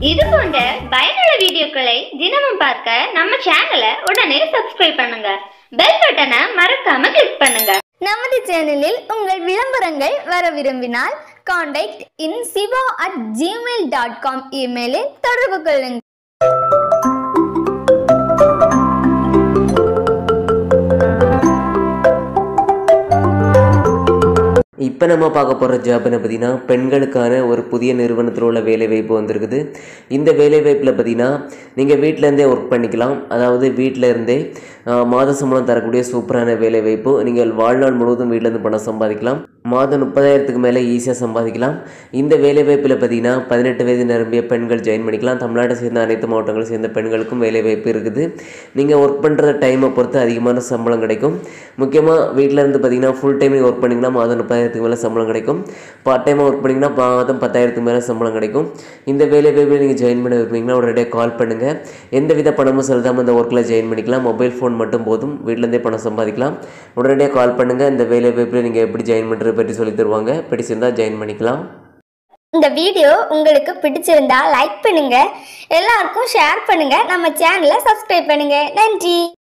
இது போன்ற பயனுள்ள வீடியோக்களை தினமும் பார்க்க நம்ம சேனலை உடனே சப்ஸ்கிரைப் பண்ணுங்க பெல் பட்டனை மறக்காம கிளிக் பண்ணுங்க நமது சேனலில் உங்கள் விளம்பரங்கள் வர விரும்பினால் contact in Siva at Gmail dot com இமெயிலில் தொடர்பு கொள்ளுங்கள் இப்போ நம்ம பார்க்க போகிற ஜாப்னு பார்த்தீங்கன்னா பெண்களுக்கான ஒரு புதிய நிறுவனத்தில் உள்ள வேலைவாய்ப்பு வந்திருக்குது இந்த வேலைவாய்ப்பில் பார்த்தீங்கன்னா நீங்கள் வீட்டிலேருந்தே ஒர்க் பண்ணிக்கலாம் அதாவது வீட்டில் இருந்தே ஆஹ், மாத சம்பளம் தரக்கூடிய சூப்பரான வேலைவாய்ப்பு நீங்கள் வாழ்நாள் முழுவதும் வீட்டிலேருந்து பணம் சம்பாதிக்கலாம் மாதம் முப்பதாயிரத்துக்கு மேலே ஈஸியாக சம்பாதிக்கலாம் இந்த வேலைவாய்ப்பில் பார்த்தீங்கன்னா பதினெட்டு வயது நிரம்பிய பெண்கள் ஜாயின் பண்ணிக்கலாம் தமிழ்நாட்டை சேர்ந்த அனைத்து மாவட்டங்களும் சேர்ந்த பெண்களுக்கும் வேலைவாய்ப்பு இருக்குது நீங்கள் ஒர்க் பண்ணுற டைமை பொறுத்து அதிகமான சம்பளம் கிடைக்கும் முக்கியமாக வீட்டில் இருந்து பார்த்தீங்கன்னா ஃபுல் டைம் ஒர்க் பண்ணிங்கன்னா மாதம் முப்பதாயிரத்துக்கு மேலே சம்பளம் கிடைக்கும் பார்ட் டைமாக ஒர்க் பண்ணிங்கன்னா மாதம் பத்தாயிரத்துக்கு மேலே சம்பளம் கிடைக்கும் இந்த வேலை வாய்ப்பில் நீங்கள் ஜாயின் பண்ண விரும்புறீங்கன்னா உடனடியாக கால் பண்ணுங்கள் எந்த வித பணமும் செலுத்தாமல் இந்த ஒர்க்கில் ஜாயின் பண்ணிக்கலாம் மொபைல் ஃபோன் மட்டும் போதும் வீட்டிலேருந்தே பணம் சம்பாதிக்கலாம் உடனடியாக கால் பண்ணுங்கள் இந்த வேலை வாய்ப்பில் நீங்கள் எப்படி ஜாயின் பண்ணுறது பற்றி சொல்லி தருவாங்க பிடிச்சிருந்தால் ஜாயின் பண்ணிக்கலாம் இந்த வீடியோ உங்களுக்கு பிடிச்சிருந்தா லைக் பண்ணுங்க எல்லாருக்கும் ஷேர் பண்ணுங்க நம்ம சேனலை சப்ஸ்கிரைப் பண்ணுங்க நன்றி